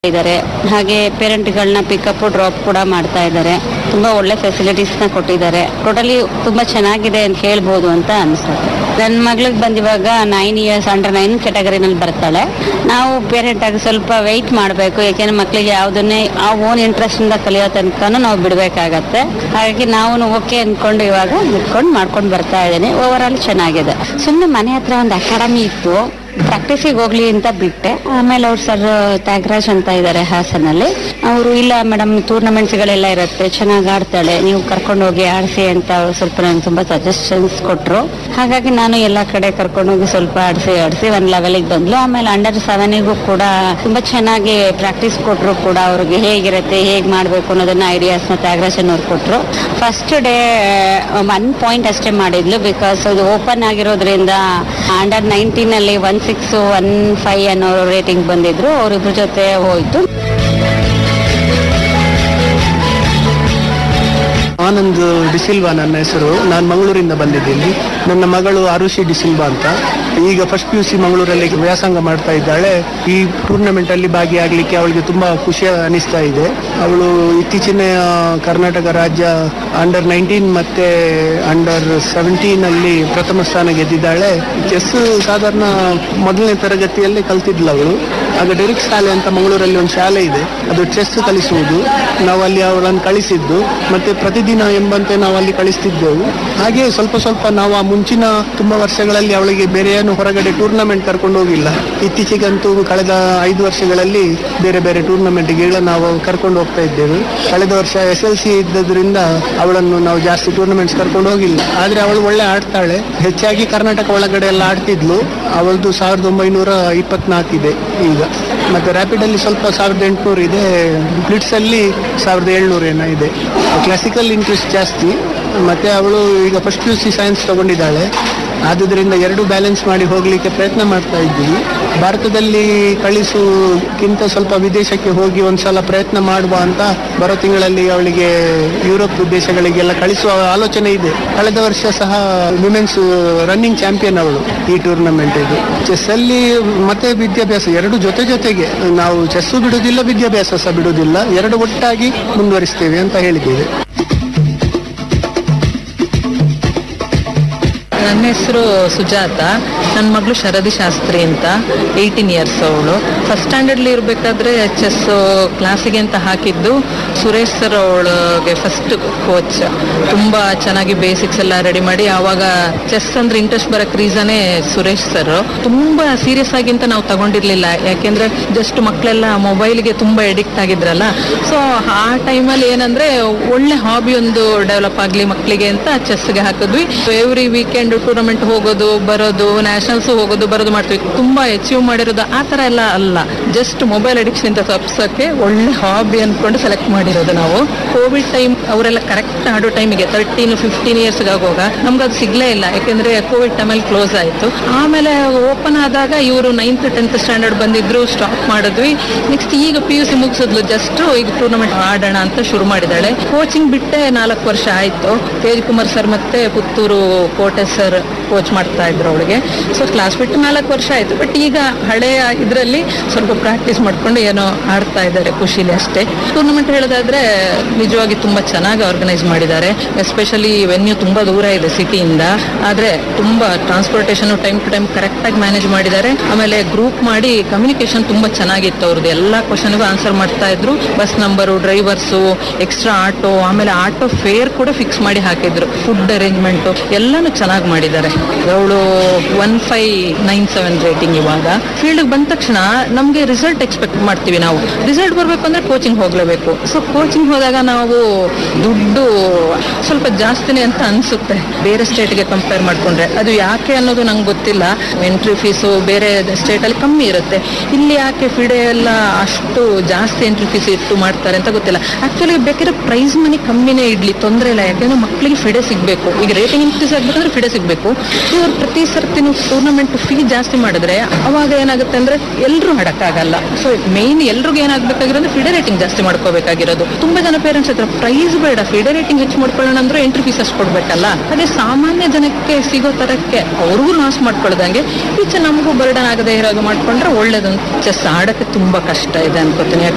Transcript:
ಇದ್ದಾರೆ ಹಾಗೆ ಪೇರೆಂಟ್ಗಳನ್ನ pickup drop ಕೂಡ ಮಾಡ್ತಾ ಇದ್ದಾರೆ ತುಂಬಾ ಒಳ್ಳೆ ಫೆಸಿಲಿಟೀಸ್ ನ ಕೊಟ್ಟಿದ್ದಾರೆ ಟೋಟಲಿ ತುಂಬಾ ಚೆನ್ನಾಗಿದೆ ಅಂತ ಹೇಳ್ಬೋದು ಅಂತ ಅನ್ಸುತ್ತೆ ನನ್ನ ಮಗಳಿಗೆ ಬಂದಿವಾಗ ನೈನ್ ಇಯರ್ಸ್ ಅಂಡರ್ ನೈನ್ ಕೆಟಗರಿನಲ್ಲಿ ಬರ್ತಾಳೆ ನಾವು ಪೇರೆಂಟ್ ಆಗಿ ಸ್ವಲ್ಪ ವೆಯ್ಟ್ ಮಾಡಬೇಕು ಯಾಕೆಂದ್ರೆ ಮಕ್ಕಳಿಗೆ ಯಾವುದನ್ನೇ ಆ ಓನ್ ಇಂಟ್ರೆಸ್ಟ್ ಇಂದ ಕಲಿಯೋ ತನಕ ನಾವು ಬಿಡಬೇಕಾಗತ್ತೆ ಹಾಗಾಗಿ ನಾವು ಓಕೆ ಅನ್ಕೊಂಡು ಇವಾಗ ಬಿಟ್ಕೊಂಡು ಮಾಡ್ಕೊಂಡು ಬರ್ತಾ ಇದ್ದೀನಿ ಓವರ್ ಆಲ್ ಚೆನ್ನಾಗಿದೆ ಸುಮ್ಮನೆ ಮನೆ ಹತ್ರ ಒಂದು ಅಕಾಡೆಮಿ ಇತ್ತು ಪ್ರಾಕ್ಟೀಸಿಗೆ ಹೋಗ್ಲಿ ಅಂತ ಬಿಟ್ಟೆ ಆಮೇಲೆ ಅವ್ರು ಸರ್ ತ್ಯಾಗರಾಜ್ ಅಂತ ಇದ್ದಾರೆ ಹಾಸನಲ್ಲಿ ಅವರು ಇಲ್ಲ ಮೇಡಮ್ ಟೂರ್ನಮೆಂಟ್ಸ್ಗಳೆಲ್ಲ ಇರುತ್ತೆ ಚೆನ್ನಾಗಿ ಆಡ್ತಾಳೆ ನೀವು ಕರ್ಕೊಂಡು ಹೋಗಿ ಆಡಿಸಿ ಅಂತ ಅವ್ರು ಸ್ವಲ್ಪ ನನಗೆ ತುಂಬಾ ಸಜೆಷನ್ಸ್ ಕೊಟ್ಟರು ಹಾಗಾಗಿ ನಾನು ಎಲ್ಲ ಕಡೆ ಕರ್ಕೊಂಡು ಹೋಗಿ ಸ್ವಲ್ಪ ಆಡಿಸಿ ಆಡಿಸಿ ಒಂದು ಲೆವೆಲಿಗೆ ಬಂದ್ಲು ಆಮೇಲೆ ಅಂಡರ್ ಸೆವೆನಿಗೂ ಕೂಡ ತುಂಬಾ ಚೆನ್ನಾಗಿ ಪ್ರಾಕ್ಟೀಸ್ ಕೊಟ್ಟರು ಕೂಡ ಅವ್ರಿಗೆ ಹೇಗಿರುತ್ತೆ ಹೇಗೆ ಮಾಡಬೇಕು ಅನ್ನೋದನ್ನ ಐಡಿಯಾಸ್ನ ತ್ಯಾಗರಾಜನ್ ಅವ್ರು ಕೊಟ್ಟರು ಫಸ್ಟ್ ಡೇ ಒನ್ ಪಾಯಿಂಟ್ ಅಷ್ಟೇ ಮಾಡಿದ್ಲು ಬಿಕಾಸ್ ಅದು ಓಪನ್ ಆಗಿರೋದ್ರಿಂದ ಅಂಡರ್ ನೈನ್ಟೀನ್ ಅಲ್ಲಿ ಒನ್ ಸಿಕ್ಸ್ ಒನ್ ಫೈವ್ ಅನ್ನೋ ರೇಟಿಂಗ್ ಬಂದಿದ್ರು ಅವರಿಬ್ರ ಜೊತೆ ಹೋಯ್ತು ಆನಂದ್ ಡಿಸಿಲ್ವಾ ನನ್ನ ಹೆಸರು ನಾನು ಮಂಗಳೂರಿಂದ ಬಂದಿದ್ದೀನಿ ನನ್ನ ಮಗಳು ಅರುಷಿ ಡಿಸಿಲ್ವಾ ಅಂತ ಈಗ ಫಸ್ಟ್ ಪಿ ಯು ಸಿ ಮಂಗಳೂರಲ್ಲಿ ವ್ಯಾಸಂಗ ಮಾಡ್ತಾ ಇದ್ದಾಳೆ ಈ ಟೂರ್ನಮೆಂಟ್ ಅಲ್ಲಿ ಭಾಗಿಯಾಗಲಿಕ್ಕೆ ಅವಳಿಗೆ ತುಂಬಾ ಖುಷಿ ಅನಿಸ್ತಾ ಇದೆ ಅವಳು ಇತ್ತೀಚಿನ ಕರ್ನಾಟಕ ರಾಜ್ಯ ಅಂಡರ್ ನೈನ್ಟೀನ್ ಮತ್ತೆ ಅಂಡರ್ ಸೆವೆಂಟೀನ್ ಅಲ್ಲಿ ಪ್ರಥಮ ಸ್ಥಾನ ಗೆದ್ದಿದ್ದಾಳೆ ಚೆಸ್ ಸಾಧಾರಣ ಮೊದಲನೇ ತರಗತಿಯಲ್ಲಿ ಕಲ್ತಿದ್ಲು ಅವಳು ಆಗ ಡೆರಿಕ್ ಶಾಲೆ ಅಂತ ಮಂಗಳೂರಲ್ಲಿ ಒಂದು ಶಾಲೆ ಇದೆ ಅದು ಚೆಸ್ ಕಲಿಸುವುದು ನಾವು ಅಲ್ಲಿ ಅವಳನ್ನು ಕಳಿಸಿದ್ದು ಮತ್ತೆ ಪ್ರತಿದಿನ ಎಂಬಂತೆ ನಾವು ಅಲ್ಲಿ ಕಳಿಸ್ತಿದ್ದೆವು ಹಾಗೆ ಸ್ವಲ್ಪ ಸ್ವಲ್ಪ ನಾವು ಆ ಮುಂಚಿನ ತುಂಬಾ ವರ್ಷಗಳಲ್ಲಿ ಅವಳಿಗೆ ಬೇರೆ ಏನು ಹೊರಗಡೆ ಟೂರ್ನಮೆಂಟ್ ಕರ್ಕೊಂಡು ಹೋಗಿಲ್ಲ ಇತ್ತೀಚೆಗಂತೂ ಕಳೆದ ಐದು ವರ್ಷಗಳಲ್ಲಿ ಬೇರೆ ಬೇರೆ ಟೂರ್ನಮೆಂಟ್ಗೆ ನಾವು ಕರ್ಕೊಂಡು ಹೋಗ್ತಾ ಇದ್ದೇವೆ ಕಳೆದ ವರ್ಷ ಎಸ್ ಎಲ್ ಸಿ ಇದ್ದದ್ರಿಂದ ಅವಳನ್ನು ನಾವು ಜಾಸ್ತಿ ಟೂರ್ನಮೆಂಟ್ಸ್ ಕರ್ಕೊಂಡು ಹೋಗಿಲ್ಲ ಆದ್ರೆ ಅವಳು ಒಳ್ಳೆ ಆಡ್ತಾಳೆ ಹೆಚ್ಚಾಗಿ ಕರ್ನಾಟಕ ಒಳಗಡೆ ಎಲ್ಲ ಆಡ್ತಿದ್ಲು ಅವಳದು ಸಾವಿರದ ಒಂಬೈನೂರ ಇಪ್ಪತ್ನಾಲ್ಕು ಇದೆ ಈಗ ಮತ್ತೆ ರ್ಯಾಪಿಡ್ ಅಲ್ಲಿ ಸ್ವಲ್ಪ ಸಾವಿರದ ಎಂಟುನೂರು ಇದೆ ಬ್ಲಿಟ್ಸ್ ಅಲ್ಲಿ ಸಾವಿರದ ಏಳ್ನೂರು ಏನೋ ಇದೆ ಕ್ಲಾಸಿಕಲ್ ಇಂಟ್ರೆಸ್ಟ್ ಜಾಸ್ತಿ ಮತ್ತೆ ಅವಳು ಈಗ first P U C science ತಗೊಂಡಿದ್ದಾಳೆ ಆದುದರಿಂದ ಎರಡು ಬ್ಯಾಲೆನ್ಸ್ ಮಾಡಿ ಹೋಗ್ಲಿಕ್ಕೆ ಪ್ರಯತ್ನ ಮಾಡ್ತಾ ಇದ್ದೀವಿ ಭಾರತದಲ್ಲಿ ಕಳಿಸುಕ್ಕಿಂತ ಸ್ವಲ್ಪ ವಿದೇಶಕ್ಕೆ ಹೋಗಿ ಒಂದ್ಸಲ ಪ್ರಯತ್ನ ಮಾಡುವ ಅಂತ ಬರೋ ತಿಂಗಳಲ್ಲಿ ಅವಳಿಗೆ ಯುರೋಪ್ ದೇಶಗಳಿಗೆಲ್ಲ ಕಳಿಸುವ ಆಲೋಚನೆ ಇದೆ ಕಳೆದ ವರ್ಷ ಸಹ ವಿಮೆನ್ಸ್ ರನ್ನಿಂಗ್ ಚಾಂಪಿಯನ್ ಅವಳು ಈ ಟೂರ್ನಮೆಂಟ್ ಇದು ಚೆಸ್ ಅಲ್ಲಿ ಮತ್ತೆ ವಿದ್ಯಾಭ್ಯಾಸ ಎರಡು ಜೊತೆ ಜೊತೆಗೆ ನಾವು ಚೆಸ್ಸು ಬಿಡುವುದಿಲ್ಲ ವಿದ್ಯಾಭ್ಯಾಸ ಸಹ ಬಿಡುವುದಿಲ್ಲ ಎರಡು ಒಟ್ಟಾಗಿ ಮುಂದುವರಿಸ್ತೇವೆ ಅಂತ ಹೇಳಿದ್ದೇವೆ ನನ್ನ ಹೆಸರು ಸುಜಾತ ನನ್ನ ಮಗಳು ಶರದಿ ಶಾಸ್ತ್ರಿ ಅಂತ ಏಯ್ಟೀನ್ ಇಯರ್ಸ್ ಅವಳು ಫಸ್ಟ್ ಸ್ಟ್ಯಾಂಡರ್ಡ್ಲಿ ಇರಬೇಕಾದ್ರೆ ಚೆಸ್ ಕ್ಲಾಸಿಗೆ ಅಂತ ಹಾಕಿದ್ದು ಸುರೇಶ್ ಸರ್ ಅವಳಿಗೆ ಫಸ್ಟ್ ಕೋಚ್ ತುಂಬ ಚೆನ್ನಾಗಿ ಬೇಸಿಕ್ಸ್ ಎಲ್ಲ ರೆಡಿ ಮಾಡಿ ಆವಾಗ ಚೆಸ್ ಅಂದ್ರೆ ಇಂಟ್ರೆಸ್ಟ್ ಬರಕ್ ರೀಸನೇ ಸುರೇಶ್ ಸರ್ ತುಂಬಾ ಸೀರಿಯಸ್ ಆಗಿ ಅಂತ ನಾವು ತಗೊಂಡಿರ್ಲಿಲ್ಲ ಯಾಕೆಂದ್ರೆ ಜಸ್ಟ್ ಮಕ್ಕಳೆಲ್ಲ ಮೊಬೈಲ್ಗೆ ತುಂಬಾ ಎಡಿಕ್ಟ್ ಆಗಿದ್ರಲ್ಲ ಸೊ ಆ ಟೈಮಲ್ಲಿ ಏನಂದ್ರೆ ಒಳ್ಳೆ ಹಾಬಿ ಒಂದು ಡೆವಲಪ್ ಆಗ್ಲಿ ಮಕ್ಕಳಿಗೆ ಅಂತ ಚೆಸ್ಗೆ ಹಾಕಿದ್ವಿ ಎವ್ರಿ ವೀಕೆಂಡ್ ಟೂರ್ನಮೆಂಟ್ ಹೋಗೋದು ಬರೋದು ನ್ಯಾಷನಲ್ಸ್ ಹೋಗೋದು ಬರೋದು ಮಾಡ್ತೀವಿ ತುಂಬಾ ಅಚೀವ್ ಮಾಡಿರೋದು ಆ ತರ ಎಲ್ಲ ಅಲ್ಲ ಜಸ್ಟ್ ಮೊಬೈಲ್ ಅಡಿಕ್ಷನ್ ಇಂದ ತಪ್ಸಕ್ಕೆ ಒಳ್ಳೆ ಹಾಬಿ ಅನ್ಕೊಂಡು ಸೆಲೆಕ್ಟ್ ಮಾಡಿರೋದು ನಾವು ಕೋವಿಡ್ ಟೈಮ್ ಅವರೆಲ್ಲ ಕರೆಕ್ಟ್ ಆಡೋ ಟೈಮಿಗೆ ತರ್ಟೀನ್ ಫಿಫ್ಟೀನ್ ಇಯರ್ಸ್ ಆಗುವಾಗ ನಮ್ಗೆ ಅದು ಸಿಗ್ಲೇ ಇಲ್ಲ ಯಾಕೆಂದ್ರೆ ಕೋವಿಡ್ ಟೈಮಲ್ಲಿ ಕ್ಲೋಸ್ ಆಯ್ತು ಆಮೇಲೆ ಓಪನ್ ಆದಾಗ ಇವರು ನೈನ್ತ್ ಟೆಂತ್ ಸ್ಟ್ಯಾಂಡರ್ಡ್ ಬಂದಿದ್ರು ಸ್ಟಾಪ್ ಮಾಡಿದ್ವಿ ನೆಕ್ಸ್ಟ್ ಈಗ ಪಿ ಯು ಸಿ ಮುಗಿಸಿದ್ಲು ಜಸ್ಟ್ ಈಗ ಟೂರ್ನಮೆಂಟ್ ಆಡೋಣ ಅಂತ ಶುರು ಮಾಡಿದಾಳೆ ಕೋಚಿಂಗ್ ಬಿಟ್ಟೆ ನಾಲ್ಕು ವರ್ಷ ಆಯ್ತು ತೇಜ್ ಕುಮಾರ್ ಸರ್ ಮತ್ತೆ ಪುತ್ತೂರು ಕೋಟೆ ಸರ್ ಕೋಚ್ ಮಾಡ್ತಾ ಇದ್ರು ಅವಳಿಗೆ ಸೊ ಕ್ಲಾಸ್ ಬಿಟ್ಟು ನಾಲ್ಕು ವರ್ಷ ಆಯ್ತು ಬಟ್ ಈಗ ಹಳೆಯ ಇದರಲ್ಲಿ ಸ್ವಲ್ಪ ಪ್ರಾಕ್ಟೀಸ್ ಮಾಡ್ಕೊಂಡು ಏನೋ ಆಡ್ತಾ ಇದ್ದಾರೆ ಖುಷಿಲಿ ಅಷ್ಟೇ ಟೂರ್ನಮೆಂಟ್ ಹೇಳೋದಾದ್ರೆ ನಿಜವಾಗಿ ತುಂಬಾ ಚೆನ್ನಾಗಿ ಆರ್ಗನೈಸ್ ಮಾಡಿದ್ದಾರೆ ಎಸ್ಪೆಷಲಿ ವೆನ್ಯೂ ತುಂಬಾ ದೂರ ಇದೆ ಸಿಟಿಯಿಂದ ಆದ್ರೆ ತುಂಬಾ transportation time to time correct ಆಗಿ ಮ್ಯಾನೇಜ್ ಮಾಡಿದ್ದಾರೆ ಆಮೇಲೆ ಗ್ರೂಪ್ ಮಾಡಿ ಕಮ್ಯುನಿಕೇಶನ್ ತುಂಬಾ ಚೆನ್ನಾಗಿತ್ತು ಅವ್ರದ್ದು ಎಲ್ಲಾ ಕ್ವಶನ್ಗೂ ಆನ್ಸರ್ ಮಾಡ್ತಾ ಇದ್ರು bus number drivers extra auto ಆಮೇಲೆ ಆಟೋ ಫೇರ್ ಕೂಡ ಫಿಕ್ಸ್ ಮಾಡಿ ಹಾಕಿದ್ರು ಫುಡ್ ಅರೇಂಜ್ಮೆಂಟ್ ಎಲ್ಲಾನು ಚೆನ್ನಾಗಿ ಮಾಡಿದ್ದಾರೆ ಅವಳು one five nine seven rating ಇವಾಗ ಫೀಲ್ಡ್ ಬಂದ ತಕ್ಷಣ ನಮ್ಗೆ ರಿಸಲ್ಟ್ ಎಕ್ಸ್ಪೆಕ್ಟ್ ಮಾಡ್ತೀವಿ ನಾವು ರಿಸಲ್ಟ್ ಬರ್ಬೇಕು ಅಂದ್ರೆ ಕೋಚಿಂಗ್ ಹೋಗ್ಲೇಬೇಕು ಸೊ ಕೋಚಿಂಗ್ ಹೋದಾಗ ನಾವು ದುಡ್ಡು ಸ್ವಲ್ಪ ಜಾಸ್ತಿನೇ ಅಂತ ಅನ್ಸುತ್ತೆ ಬೇರೆ ಸ್ಟೇಟ್ಗೆ ಕಂಪೇರ್ ಮಾಡ್ಕೊಂಡ್ರೆ ಅದು ಯಾಕೆ ಅನ್ನೋದು ನಂಗೆ ಗೊತ್ತಿಲ್ಲ ಎಂಟ್ರಿ ಫೀಸು ಬೇರೆ ಸ್ಟೇಟ್ ಅಲ್ಲಿ ಕಮ್ಮಿ ಇರುತ್ತೆ ಇಲ್ಲಿ ಯಾಕೆ ಫಿಡೆ ಎಲ್ಲ ಅಷ್ಟು ಜಾಸ್ತಿ ಎಂಟ್ರಿ ಫೀಸ್ ಇಟ್ಟು ಮಾಡ್ತಾರೆ ಅಂತ ಗೊತ್ತಿಲ್ಲ ಆಕ್ಚುಲಿ ಬೇಕಿದ್ರೆ ಪ್ರೈಸ್ ಮನಿ ಕಮ್ಮಿನೇ ಇಡ್ಲಿ ತೊಂದರೆ ಇಲ್ಲ ಯಾಕೆಂದ್ರೆ ಮಕ್ಕಳಿಗೆ ಫಿಡೆ ಸಿಗಬೇಕು ಈಗ ರೇಟಿಂಗ್ ಇನ್ಕ್ರೀಸ್ ಆಗ್ಬೇಕಂದ್ರೆ ಫಿಡೆ ಸಿಗಬೇಕು ಇವ್ರು ಪ್ರತಿ ಸರ್ತಿನೂ ಟೂರ್ನಮೆಂಟ್ ಫೀ ಜಾಸ್ತಿ ಮಾಡಿದ್ರೆ ಅವಾಗ ಏನಾಗುತ್ತೆ ಅಂದ್ರೆ ಎಲ್ಲರೂ ಹಡಕ್ಕಾಗಲ್ಲ ಸೊ ಮೇನ್ ಎಲ್ರಿಗೂ ಏನಾಗಬೇಕಾಗಿರೋದು ಫಿಡೆ ರೇಟಿಂಗ್ ಜಾಸ್ತಿ ಮಾಡ್ಕೋಬೇಕಾಗಿರೋದು ತುಂಬಾ ಜನ ಪೇರೆಂಟ್ಸ್ ಹತ್ರ ಪ್ರೈಸ್ ಬೇಡ ಫಿಡೆ ರೇಟಿಂಗ್ ಹೆಚ್ಚು ಮಾಡ್ಕೊಳ್ಳೋಣ ಅಂದ್ರೆ ಎಂಟ್ರಿ ಫೀಸ್ ಅಷ್ಟು ಕೊಡ್ಬೇಕಲ್ಲ ಅದೇ ಸಾಮಾನ್ಯ ಜನಕ್ಕೆ ಸಿಗೋ ತರಕ್ಕೆ ಅವ್ರಿಗೂ ಲಾಸ್ ಮಾಡ್ಕೊಳ್ದಂಗೆ ಈಚೆ ನಮಗೂ ಬರ್ಡನ್ ಆಗದೆ ಇರೋ ಹಾಗೆ ಮಾಡ್ಕೊಂಡ್ರೆ ಒಳ್ಳೇದು ಚೆಸ್ ಆಡಕ್ಕೆ ತುಂಬಾ ಕಷ್ಟ ಇದೆ ಅನ್ಕೋತೀನಿ ಯಾಕೆ